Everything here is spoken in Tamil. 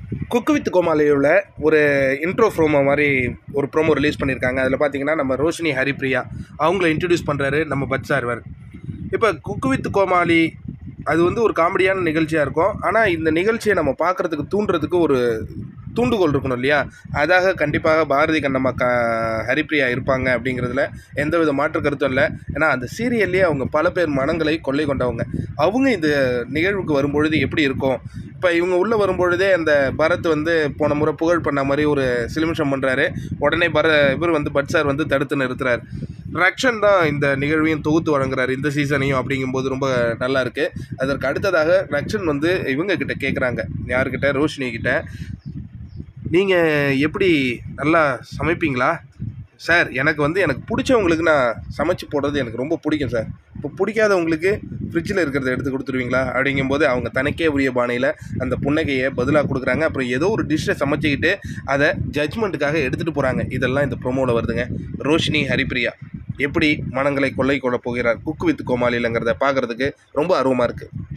குக்கு வித் கோமாளியோட ஒரு இன்ட்ரோ ப்ரோமோ மாதிரி ஒரு ப்ரோமோ ரிலீஸ் பண்ணியிருக்காங்க அதில் பார்த்தீங்கன்னா நம்ம ரோஷினி ஹரிப்ரியா அவங்கள இன்ட்ரடியூஸ் பண்ணுறாரு நம்ம பட் சார்வர் இப்போ குக்கு வித் கோமாளி அது வந்து ஒரு காமெடியான நிகழ்ச்சியாக இருக்கும் ஆனால் இந்த நிகழ்ச்சியை நம்ம பார்க்குறதுக்கு தூண்டுறதுக்கு ஒரு தூண்டுகோல் இருக்கணும் இல்லையா அதாக கண்டிப்பாக பாரதி கண்ணம்மா க ஹரிப்ரியா இருப்பாங்க அப்படிங்கிறதுல எந்த வித மாற்று கருத்தும் இல்லை ஏன்னா அந்த சீரியல்லே அவங்க பல பேர் மனங்களை கொள்ளை கொண்டவங்க அவங்க இந்த நிகழ்வுக்கு வரும்பொழுது எப்படி இருக்கும் இப்போ இவங்க உள்ளே வரும்பொழுதே அந்த பரத் வந்து போன முறை புகழ் பண்ண மாதிரி ஒரு சிலிமிஷம் பண்ணுறாரு உடனே பர இவர் வந்து பட் சார் வந்து தடுத்து நிறுத்துறாரு ரக்ஷன் தான் இந்த நிகழ்வையும் தொகுத்து வழங்குறாரு இந்த சீசனையும் அப்படிங்கும்போது ரொம்ப நல்லா இருக்கு அதற்கு அடுத்ததாக ரக்ஷன் வந்து இவங்க கிட்ட கேட்குறாங்க யாருக்கிட்ட ரோஷினி கிட்ட நீங்கள் எப்படி நல்லா சமைப்பீங்களா சார் எனக்கு வந்து எனக்கு பிடிச்சவங்களுக்கு நான் சமைச்சு போடுறது எனக்கு ரொம்ப பிடிக்கும் சார் இப்போ பிடிக்காதவங்களுக்கு ஃப்ரிட்ஜில் இருக்கிறத எடுத்து கொடுத்துருவீங்களா அப்படிங்கும்போது அவங்க தனக்கே உரிய பாணியில் அந்த புன்னகையை பதிலாக கொடுக்குறாங்க அப்புறம் ஏதோ ஒரு டிஷ்ஷை சமைச்சிக்கிட்டு அதை ஜட்ஜ்மெண்ட்டுக்காக எடுத்துகிட்டு போகிறாங்க இதெல்லாம் இந்த ப்ரோமோவில் வருதுங்க ரோஷினி ஹரிப்ரியா எப்படி மனங்களை கொள்ளை கொள்ள போகிறார் குக்கு வித் கோமாளிலங்கிறத பார்க்குறதுக்கு ரொம்ப ஆர்வமாக இருக்குது